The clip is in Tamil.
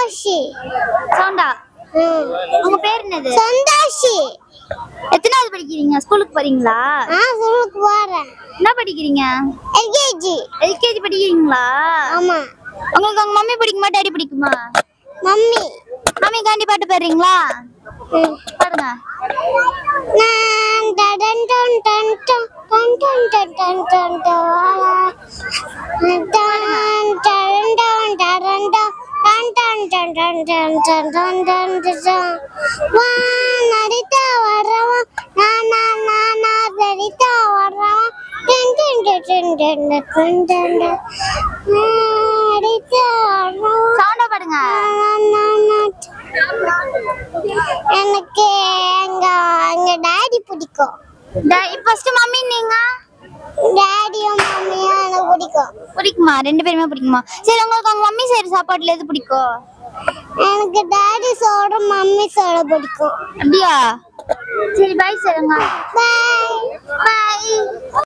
சந்தோஷி சவுண்டா ம். உங்க பேர் என்னது சந்தோஷி எத்தனாவது படிக்கிறீங்க ஸ்கூலுக்கு போறீங்களா ஆ ஸ்கூலுக்கு போறேன் என்ன படிக்கிறீங்க எல்கேஜி எல்கேஜி படிக்கிறீங்களா ஆமா உங்களுக்கு உங்க மம்மி பிடிக்குமா டாடி பிடிக்குமா மம்மி மம்மி காண்டி பாட்டு பாடுறீங்களா ம். பாடுங்க நான் டடன் டன் டன் டன் டன் டன் டன் டன் டன் டவாலா. டன் டடன் டன் டடன் டன் டன் டன் டன் டன் டன் டன் டன் டன் டன். வா, நடித்தா வர்றவன். நான், நான், நான், நான் நடித்தா வர்றவன். டன் டன் டன் டன் டன் டன் டன் டன் டன். நான் நடித்தா வர்றவன். சவுண்டா பாடுங்க நான், நான், நான். எனக்கு எங்க எங்க டாடி பிடிக்கும் ஃபர்ஸ்ட் மம்மி நீங்க டாடியும் மம்மியும் எனக்கு பிடிக்கும் பிடிக்குமா ரெண்டு பேருமே பிடிக்குமா சரி உங்களுக்கு உங்க மம்மி செய்யற சாப்பாடுல எது பிடிக்கும் எனக்கு டாடி சோட மம்மி சோட பிடிக்கும் அப்படியா சரி பாய் சொல்லுங்க பாய் பாய்